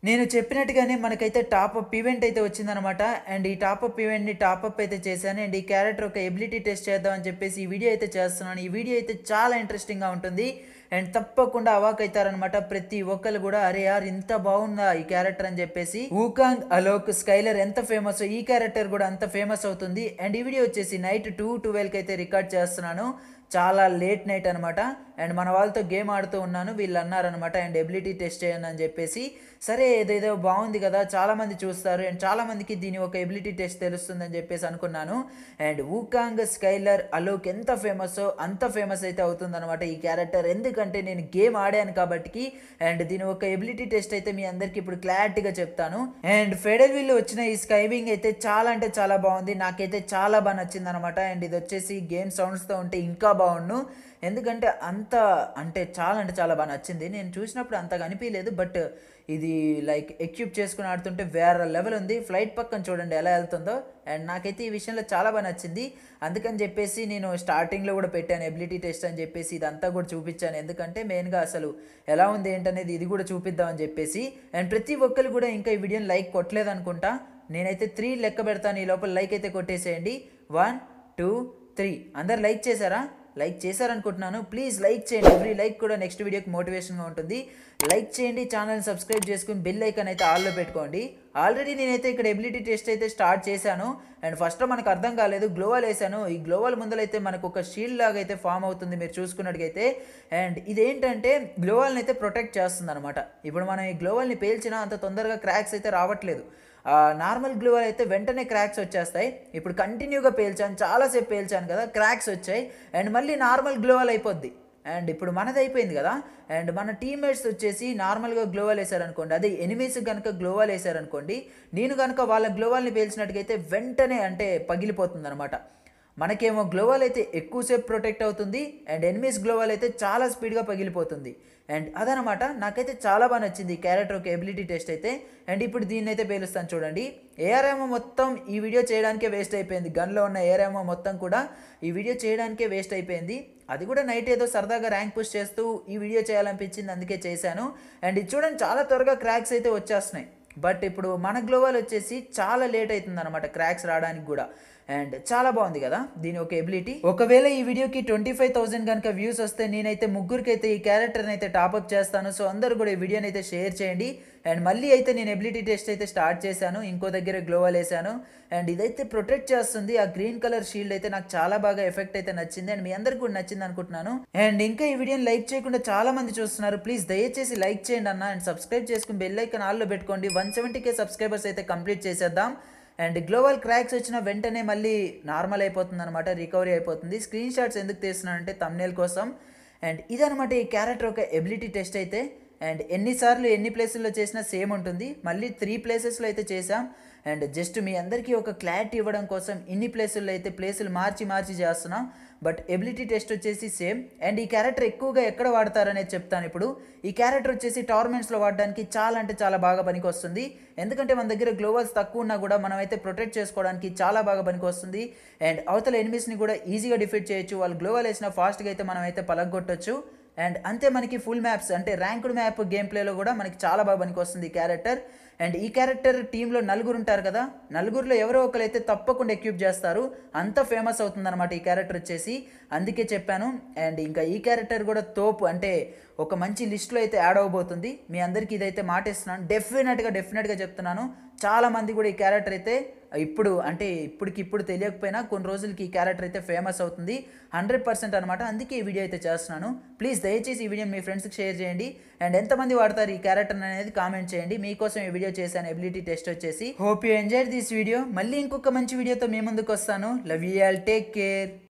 నేను చెప్పినట్టుగానే మనకైతే టాప్అప్ ఈవెంట్ అయితే వచ్చిందనమాట అండ్ ఈ టాప్అప్ ఈవెంట్ని టాప్అప్ అయితే చేశాను అండ్ ఈ క్యారెక్టర్ ఒక ఎబిలిటీ టెస్ట్ చేద్దాం అని చెప్పేసి ఈ వీడియో అయితే చేస్తున్నాను ఈ వీడియో అయితే చాలా ఇంట్రెస్టింగ్గా ఉంటుంది అండ్ తప్పకుండా అవాక్ అవుతారనమాట ప్రతి ఒక్కరు కూడా అరే యార్ ఇంత బాగుందా ఈ క్యారెక్టర్ అని చెప్పేసి ఊకాంగ్ అలోక్ స్కైలర్ ఎంత ఫేమస్ ఈ క్యారెక్టర్ కూడా అంత ఫేమస్ అవుతుంది అండ్ ఈ వీడియో వచ్చేసి నైట్ టూ ట్వెల్వ్కి అయితే రికార్డ్ చేస్తున్నాను చాలా లేట్ నైట్ అనమాట అండ్ మన వాళ్ళతో గేమ్ ఆడుతూ ఉన్నాను వీళ్ళు అన్నారనమాట అండ్ ఎబిలిటీ టెస్ట్ చేయండి అని చెప్పేసి సరే ఏదేదో బాగుంది కదా చాలామంది చూస్తారు అండ్ చాలామందికి దీని ఒక ఎబిలిటీ టెస్ట్ తెలుస్తుందని చెప్పేసి అనుకున్నాను అండ్ ఊకాంగ్ స్కైలర్ అలోక్ ఎంత ఫేమస్ అంత ఫేమస్ అయితే అవుతుందన్నమాట ఈ క్యారెక్టర్ ఎందుకంటే నేను గేమ్ ఆడాను కాబట్టి అండ్ దీని ఒక ఎబిలిటీ టెస్ట్ అయితే మీ అందరికి ఇప్పుడు క్లారిటీగా చెప్తాను అండ్ ఫెడల్ వీల్ వచ్చిన ఈ స్కైవింగ్ అయితే చాలా అంటే చాలా బాగుంది నాకైతే చాలా బాగా నచ్చింది అనమాట అండ్ ఇది వచ్చేసి గేమ్ సౌండ్స్తో ఉంటే ఇంకా బాగుండు ఎందుకంటే అంత అంటే చాలా అంటే చాలా బాగా నచ్చింది నేను చూసినప్పుడు అంతగా అనిపించలేదు బట్ ఇది లైక్ ఎక్యూప్ చేసుకుని ఆడుతుంటే వేరే లెవెల్ ఉంది ఫ్లైట్ పక్కన చూడండి ఎలా వెళ్తుందో అండ్ నాకైతే ఈ విషయంలో చాలా బాగా నచ్చింది అందుకని చెప్పేసి నేను స్టార్టింగ్లో కూడా పెట్టాను ఎబిలిటీ టెస్ట్ అని చెప్పేసి ఇదంతా కూడా చూపించాను ఎందుకంటే మెయిన్గా అసలు ఎలా ఉంది ఏంటనేది ఇది కూడా చూపిద్దామని చెప్పేసి అండ్ ప్రతి ఒక్కరు కూడా ఇంకా ఈ వీడియోని లైక్ కొట్టలేదు అనుకుంటా నేనైతే త్రీ లెక్క పెడతాను ఈ లోపల లైక్ అయితే కొట్టేసేయండి వన్ టూ త్రీ అందరు లైక్ చేశారా లైక్ చేశారనుకుంటున్నాను ప్లీజ్ లైక్ చేయండి ఎవ్రీ లైక్ కూడా నెక్స్ట్ వీడియోకి మోటివేషన్గా ఉంటుంది లైక్ చేయండి ఛానల్ని సబ్స్క్రైబ్ చేసుకుని బెల్ ఐకాన్ అయితే ఆల్లో పెట్టుకోండి ఆల్రెడీ నేనైతే ఇక్కడ ఎబిలిటీ టెస్ట్ అయితే స్టార్ట్ చేశాను అండ్ ఫస్ట్ మనకు అర్థం కాలేదు గ్లోవల్ వేసాను ఈ గ్లోవల్ ముందలైతే మనకు ఒక షీల్డ్ లాగా అయితే ఫామ్ అవుతుంది మీరు చూసుకున్నట్టుగైతే అండ్ ఇదేంటంటే గ్లోవల్ని అయితే ప్రొటెక్ట్ చేస్తుంది అనమాట ఇప్పుడు మనం ఈ గ్లోవల్ని పేల్చినా అంత తొందరగా క్రాక్స్ అయితే రావట్లేదు నార్మల్ గ్లూవల్ అయితే వెంటనే క్రాక్స్ వచ్చేస్తాయి ఇప్పుడు కంటిన్యూగా పేల్చాను చాలాసేపు పేల్చాను కదా క్రాక్స్ వచ్చాయి అండ్ మళ్ళీ నార్మల్ గ్లోవల్ అయిపోద్ది అండ్ ఇప్పుడు మనది అయిపోయింది కదా అండ్ మన టీమ్మేట్స్ వచ్చేసి నార్మల్గా గ్లోవల్ వేసారనుకోండి అదే ఎనిమీస్ కనుక గ్లోవల్ వేసారనుకోండి నేను కనుక వాళ్ళ గ్లోవల్ని పేల్చినట్టుగైతే వెంటనే అంటే పగిలిపోతుంది అనమాట మనకేమో గ్లోవల్ అయితే ఎక్కువసేపు ప్రొటెక్ట్ అవుతుంది అండ్ ఎనిమీస్ గ్లోవల్ అయితే చాలా స్పీడ్గా పగిలిపోతుంది అండ్ అదనమాట నాకైతే చాలా బాగా నచ్చింది ఈ క్యారెక్టర్ ఒక ఎబిలిటీ టెస్ట్ అయితే అండ్ ఇప్పుడు దీన్ని అయితే పేలుస్తాను చూడండి ఏఆర్ఎంఓ మొత్తం ఈ వీడియో చేయడానికే వేస్ట్ అయిపోయింది గన్లో ఉన్న ఏఆర్ఎంఓ మొత్తం కూడా ఈ వీడియో చేయడానికే వేస్ట్ అయిపోయింది అది కూడా నైట్ ఏదో సరదాగా ర్యాంక్ పుష్ చేస్తూ ఈ వీడియో చేయాలనిపించింది అందుకే చేశాను అండ్ ఇది చూడండి చాలా త్వరగా క్రాక్స్ అయితే వచ్చేస్తున్నాయి బట్ ఇప్పుడు మన గ్లోవల్ వచ్చేసి చాలా లేట్ అవుతుంది అనమాట క్రాక్స్ రావడానికి కూడా అండ్ చాలా బాగుంది కదా దీని ఒక ఎబిలిటీ ఒకవేళ ఈ వీడియోకి ట్వంటీ ఫైవ్ థౌసండ్ కనుక వ్యూస్ వస్తే నేనైతే ముగ్గురికి అయితే ఈ క్యారెక్టర్ని అయితే టాప్అప్ చేస్తాను సో అందరూ కూడా ఈ వీడియోని అయితే షేర్ చేయండి అండ్ మళ్ళీ అయితే నేను ఎబిలిటీ టెస్ట్ అయితే స్టార్ట్ చేశాను ఇంకో దగ్గర గ్లోవల్ వేసాను అండ్ ఇదైతే ప్రొటెక్ట్ చేస్తుంది ఆ గ్రీన్ కలర్ షీల్డ్ అయితే నాకు చాలా బాగా ఎఫెక్ట్ అయితే నచ్చింది అండ్ మీ అందరికి కూడా నచ్చింది అనుకుంటున్నాను అండ్ ఇంకా ఈ వీడియోని లైక్ చేయకుండా చాలా మంది చూస్తున్నారు ప్లీజ్ దయచేసి లైక్ చేయండి అన్న అండ్ సబ్స్క్రైబ్ చేసుకుని బెల్ ఐకన్ ఆల్లో పెట్టుకోండి వన్ సెవెంటీ కే సబ్స్క్రైబర్స్ అయితే కంప్లీట్ చేసేద్దాం అండ్ గ్లోబల్ క్రాక్స్ వచ్చిన వెంటనే మళ్ళీ నార్మల్ అయిపోతుంది అనమాట రికవరీ అయిపోతుంది స్క్రీన్ షాట్స్ ఎందుకు తీస్తున్నానంటే తమ్నేల్ కోసం అండ్ ఇదనమాట ఈ క్యారెక్టర్ ఒక ఎబిలిటీ టెస్ట్ అయితే అండ్ ఎన్నిసార్లు ఎన్ని ప్లేసుల్లో చేసినా సేమ్ ఉంటుంది మళ్ళీ త్రీ ప్లేసెస్లో అయితే చేసాం అండ్ జస్ట్ మీ అందరికీ ఒక క్లారిటీ ఇవ్వడం కోసం ఇన్ని ప్లేసుల్లో అయితే ప్లేసులు మార్చి మార్చి చేస్తున్నాం బట్ ఎబిలిటీ టెస్ట్ వచ్చేసి సేమ్ అండ్ ఈ క్యారెక్టర్ ఎక్కువగా ఎక్కడ వాడతారనేది చెప్తాను ఇప్పుడు ఈ క్యారెక్టర్ వచ్చేసి టోర్నమెంట్స్లో వాడడానికి చాలా అంటే చాలా బాగా పనికి వస్తుంది ఎందుకంటే మన దగ్గర గ్లోవల్స్ తక్కువ ఉన్నా కూడా మనం అయితే ప్రొటెక్ట్ చేసుకోవడానికి చాలా బాగా పనికి వస్తుంది అండ్ అవతల ఎనిమిస్ని కూడా ఈజీగా డిఫీట్ చేయొచ్చు వాళ్ళు గ్లోవల్ వేసిన ఫాస్ట్గా అయితే మనం అయితే పలగొట్టొచ్చు అండ్ అంతే మనకి ఫుల్ మ్యాప్స్ అంటే ర్యాంక్డ్ మ్యాప్ గేమ్ ప్లేలో కూడా మనకి చాలా బాగా పనికి వస్తుంది ఈ క్యారెక్టర్ అండ్ ఈ క్యారెక్టర్ టీంలో నలుగురు ఉంటారు కదా నలుగురిలో ఎవరో ఒకరైతే తప్పకుండా ఎక్యూప్ చేస్తారు అంత ఫేమస్ అవుతుందన్నమాట ఈ క్యారెక్టర్ వచ్చేసి అందుకే చెప్పాను అండ్ ఇంకా ఈ క్యారెక్టర్ కూడా తోపు అంటే ఒక మంచి లిస్ట్లో అయితే యాడ్ అవ్వబోతుంది మీ అందరికీ ఇదైతే మాటిస్తున్నాను డెఫినెట్గా డెఫినెట్గా చెప్తున్నాను చాలా మంది కూడా ఈ క్యారెక్టర్ అయితే ఇప్పుడు అంటే ఇప్పటికి ఇప్పుడు తెలియకపోయినా కొన్ని రోజులకి ఈ క్యారెక్టర్ అయితే ఫేమస్ అవుతుంది హండ్రెడ్ పర్సెంట్ అనమాట అందుకే ఈ వీడియో అయితే చేస్తున్నాను ప్లీజ్ దయచేసి ఈ వీడియో మీ ఫ్రెండ్స్కి షేర్ చేయండి అండ్ ఎంతమంది వాడతారు ఈ క్యారెక్టర్ అనేది కామెంట్ చేయండి మీకోసం ఈ వీడియో చేశాను ఎబిలిటీ టెస్ట్ వచ్చేసి hope you enjoy this video మళ్ళీ ఇంకొక మంచి వీడియోతో మీ ముందుకు వస్తాను love you all take care